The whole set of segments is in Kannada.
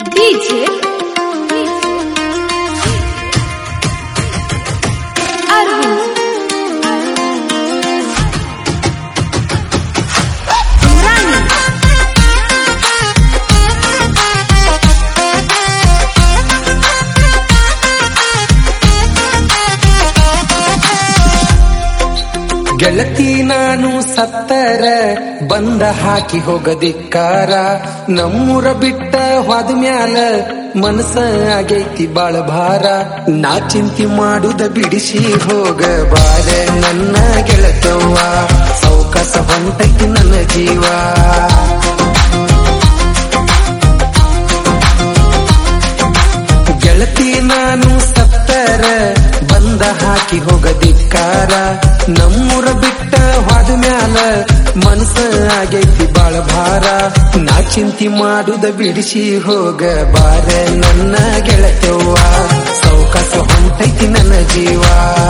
DJ Arvind Rani ಗೆಳತಿ ನಾನು ಸತ್ತರ ಬಂದ ಹಾಕಿ ಹೋಗದಿಕ್ಕಾರ ನಮ್ಮೂರ ಬಿಟ್ಟ ಹೋದ ಮ್ಯಾಲ ಮನಸ್ಸ ಆಗೈತಿ ಬಾಳ ಭಾರ ನಾ ಚಿಂತಿ ಮಾಡುದ ಬಿಡಿಸಿ ಹೋಗ ಬಾರ ನನ್ನ ಗೆಳತವ್ವ ಸೌಕಸ ಹೊಂಟೈತಿ ನನ್ನ ಜೀವ ಗೆಳತಿ ನಾನು ಸತ್ತರ ಬಂದ ಹಾಕಿ ಹೋಗದಿಕ್ಕಾರ ನಮ್ಮೂರ ಬಿಟ್ಟ ಹೋದ ಮ್ಯಾಲ ಮನಸ್ಸ ಆಗೈತಿ ಬಾಳ ಭಾರ ನಾ ಚಿಂತಿ ಮಾಡುದ ಬಿಡಿಸಿ ಹೋಗ ಬಾರ ನನ್ನ ಗೆಳತವ್ವ ಸೌಕಸ ಹೊಂಟೈತಿ ನನ್ನ ಜೀವ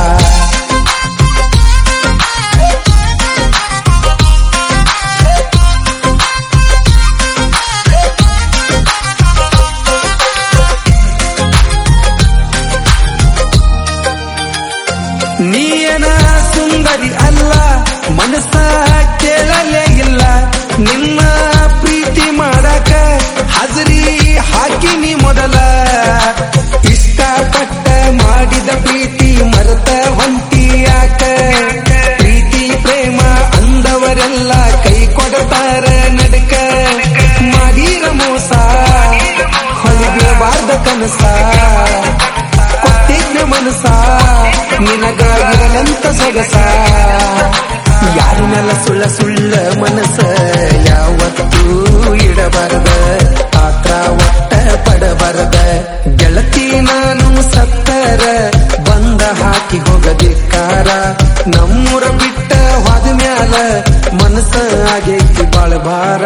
ನೀಯನ ಸುಂದರಿ ಅಲ್ಲ ಮನಸ್ಸ ಕೇಳಲೇ ಇಲ್ಲ ನಿನ್ನ ಪ್ರೀತಿ ಮಾಡಕ ಹಜರಿ ಹಾಕಿನಿ ಮೊದಲ ಇಷ್ಟಪಟ್ಟ ಮಾಡಿದ ಪ್ರೀತಿ ಮರೆತ ಹೊಂಟಿಯಾಕ ಪ್ರೀತಿ ಪ್ರೇಮ ಅಂದವರೆಲ್ಲ ಕೈ ಕೊಡತಾರ ನಡಕ ಮಾಡೀರ ಮೋಸ ಹೊಲಿಬಾರ್ದ ಕನಸ ಕೊಟ್ಟಿದ್ನ ಮನಸ ನಿನಗಾಗಿರಲಂತ ಸೊಗಸ ಯಾರಿನೆಲ್ಲ ಸುಳ್ಳ ಸುಳ್ಳ ಮನಸ್ಸ ಯಾವತ್ತೂ ಇಡಬಾರದ ಪಾತ್ರ ಒಟ್ಟ ಪಡಬಾರದ ಗೆಳತಿ ನಾನು ಸತ್ತರ ಬಂದ ಹಾಕಿ ಹೋಗದಿಕ್ಕಾರ ನಮ್ಮೂರ ಬಿಟ್ಟ ಹೋದ ಮ್ಯಾಲ ಮನಸ್ಸ ಆಗೈತಿ ಬಾಳ ಭಾರ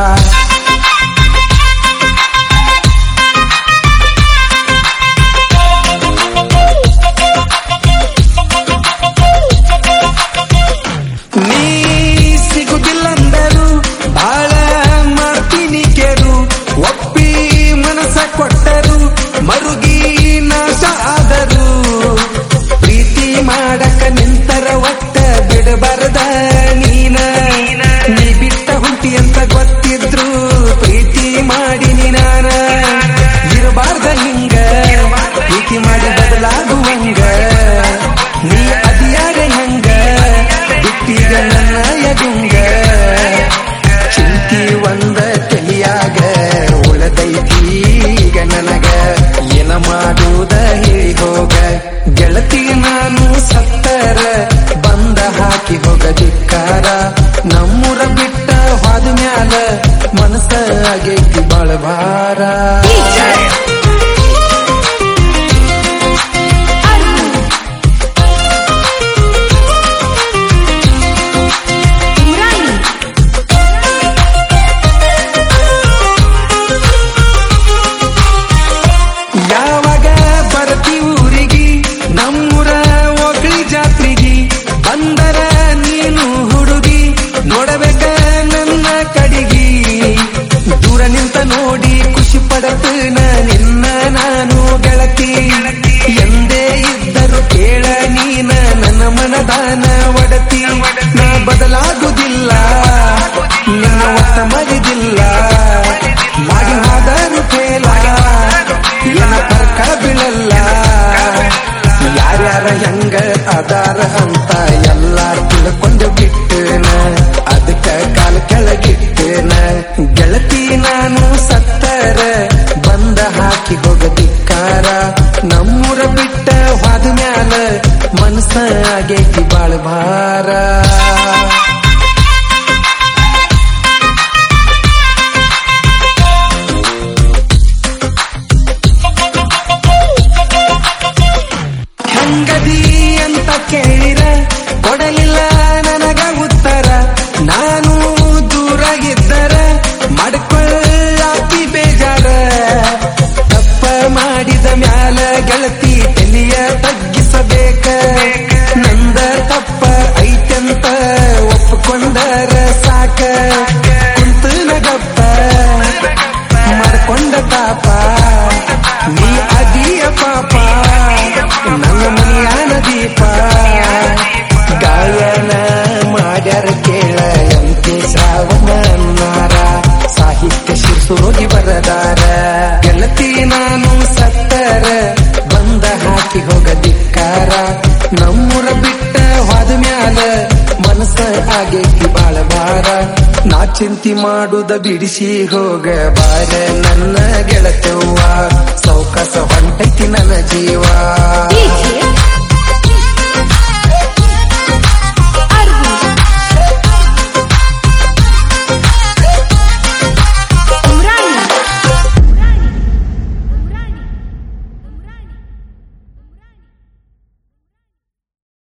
ನೀ ಸಿಗುದಿಲ್ಲಂದರು ಬಾಳ ಮಾಡ್ತೀನಿ ಕೇರು ಒಪ್ಪಿ ಮನಸ್ಸ ಕೊಟ್ಟರು ಮರುಗಿ ನಾಶ ಆದರು ಪ್ರೀತಿ ಮಾಡಕ ನಿಂತರ ಒಟ್ಟ ಬಿಡಬಾರದ ನೀನ ನೀ ಬಿಟ್ಟ ಹುಂಟಿ ಅಂತ ಗೊತ್ತಿದ್ರು ಪ್ರೀತಿ ಮಾಡಿನಿ ನಾನ ಇರಬಾರ್ದ ಹಿಂಗ ಪ್ರೀತಿ ಮಾಡಿ ಬದಲಾಗುವಂಗ ನೀ ಅದಿಯಾಗ ಹೆಂಗ ಬಿಟ್ಟೀಗ ನನ್ನ ಯಗುಂಗ ಚಿಂತಿ ಒಂದ ತಲಿಯಾಗ ಉಳದೈತಿ ಈಗ ನನಗ ಏನ ಮಾಡುವುದ ಹೇಳಿ ಹೋಗ ಗೆಳತಿ ನಾನು ಸತ್ತರ ಬಂದ ಹಾಕಿ ಹೋಗದಿಕ್ಕಾರ ನಮ್ಮೂರ ಬಿಟ್ಟ ಹೋದ ಮ್ಯಾಲ ಮನಸ್ಸ ಆಗೈತಿ ಬಾಳ ಭಾರ DJ Arvind Rani ಯಾವಾಗ ಬರ್ತಿ ಊರಿಗಿ ನಮ್ಮೂರ ಒಗ್ಳಿ ಜಾತ್ರಿಗಿ ಬಂದರ ನೀನು ಹುಡುಗಿ ನೋಡಬೇಕ ನನ್ನ ಕಡಿಗಿ ದೂರ ನಿಂತ ನೋಡಿ ಖುಷಿ ಪಡತನ ನಿನ್ನ ನಾನು ಗೆಳತಿ ಎಂದೇ ಇದ್ದರು ಕೇಳ ನೀನ ನನ್ನ ಮನದಾನ ಒಡತಿ ನಾ ಬದಲಾಗುವುದಿಲ್ಲ ನಿನ್ನ ಒತ್ತ ಮರಿದಿಲ್ಲ ಮಾಡಿ ಹೋದರು ಫೇಲ ಏನ ಫರ್ಕ ಬೀಳಲ್ಲ ಯಾರ್ಯಾರ ಹೆಂಗ ಅದಾರ ಅಂತ ಎಲ್ಲ ತಿಳ್ಕೊಂಡು ಬಿಟ್ಟನ ಅದಕ್ಕ ಕಾಲ ಕೆಳಗಿಟ್ಟನ ಗೆಳತಿ ನಾನು ಸತ್ತರ ಬಂದ ಹಾಕಿ ಹೋಗದಿಕ್ಕಾರ ನಮ್ಮೂರ ಬಿಟ್ಟ ಹೋದ ಮ್ಯಾಲ ಮನಸ್ಸ ಆಗೈತಿ ಬಾಳ ಭಾರ ಹೆಂಗದಿ ಅಂತ ಕೇಳಿರ ಕೊಡಲಿಲ್ಲ ನನಗ ಉತ್ತರ ನಾನು ದೂರಾಗಿದ್ದರ ಮಾಡ್ಕೊಳ್ಳಾಕಿ ಬೇಜಾರ ತಪ್ಪ ಮಾಡಿದ ಮ್ಯಾಲ ಗೆಳತಿ ತಲಿಯ ತಗ್ಗಿಸಬೇಕ ನಂದ ತಪ್ಪ ಐತಂತ ಒಪ್ಪ ಎಷ್ಟೋ ರೋಗಿ ಬರದಾರ ಗೆಳತಿ ನಾನು ಸತ್ತರ ಬಂದ ಹಾಕಿ ಹೋಗದಿಕ್ಕಾರ ನಮ್ಮೂರ ಬಿಟ್ಟ ಹೋದ ಮ್ಯಾಲ ಮನಸ್ಸ ಆಗೈತಿ ಬಾಳ ಬಾರ ನಾ ಚಿಂತಿ ಮಾಡುದ ಬಿಡಿಸಿ ಹೋಗ ಬಾರ ನನ್ನ ಗೆಳತವ್ವ ಸೌಕಸ ಹೊಂಟೈತಿ ನನ್ನ ಜೀವ DJ